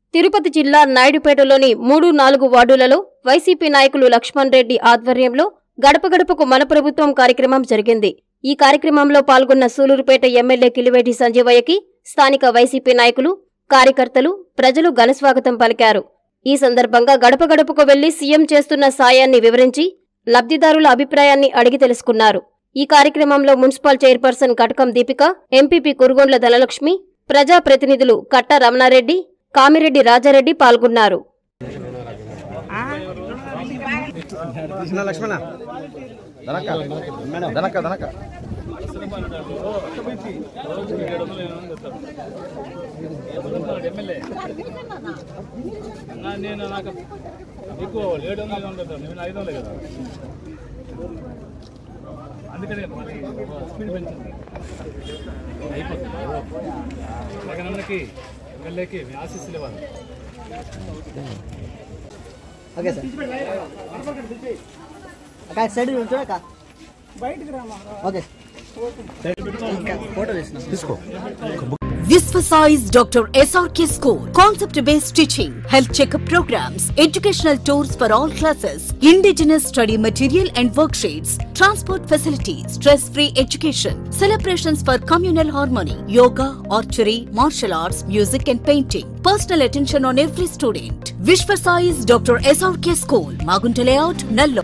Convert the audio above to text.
తిరుపతి జిల్లా నాయుడుపేటలోని మూడు నాలుగు వార్డులలో వైసీపీ నాయకులు లక్ష్మణ్ రెడ్డి ఆధ్వర్యంలో గడప గడపకు మన ప్రభుత్వం కార్యక్రమం జరిగింది ఈ కార్యక్రమంలో పాల్గొన్న సూలూరుపేట ఎమ్మెల్యే కిలివేటి సంజీవయ్యకి స్థానిక వైసీపీ నాయకులు కార్యకర్తలు ప్రజలు ఘనస్వాగతం పలికారు ఈ సందర్భంగా గడప గడపకు వెళ్లి సీఎం చేస్తున్న సాయాన్ని వివరించి లబ్ధిదారుల అభిప్రాయాన్ని అడిగి తెలుసుకున్నారు ఈ కార్యక్రమంలో municipal chairperson Katakam Deepika MPP Kurugondla Dhanalakshmi ప్రజాప్రతినిధులు కట్ట రమణారెడ్డి కామిరెడ్డి రాజారెడ్డి పాల్గొన్నారు కృష్ణ లక్ష్మణ దనక దనక దనక నా నేను నాకు ఎక్కువ ఏడు వందలు ఉంటుంది నేను ఐదు వందలు కదా అందుకనే మరి స్పీడ్ పెంచింది అయిపోతుంది అలాగే మనకి ఎమ్మెల్యేకి మీ ఆశీస్సులు ఇవ్వాలి ఓకే సార్ అక్క సైడ్ నుంచో అక్క ఓకే ఫోటో తీసిన తీసుకో Visvasize Dr. SRK School. Concept based teaching, health checkup programs, educational tours for all classes, indigenous study material and worksheets, transport facilities, stress free education, celebrations for communal harmony, yoga, archery, martial arts, music and painting. Personal attention on every student. Visvasize Dr. SRK School. Magunta Layout, Nallo.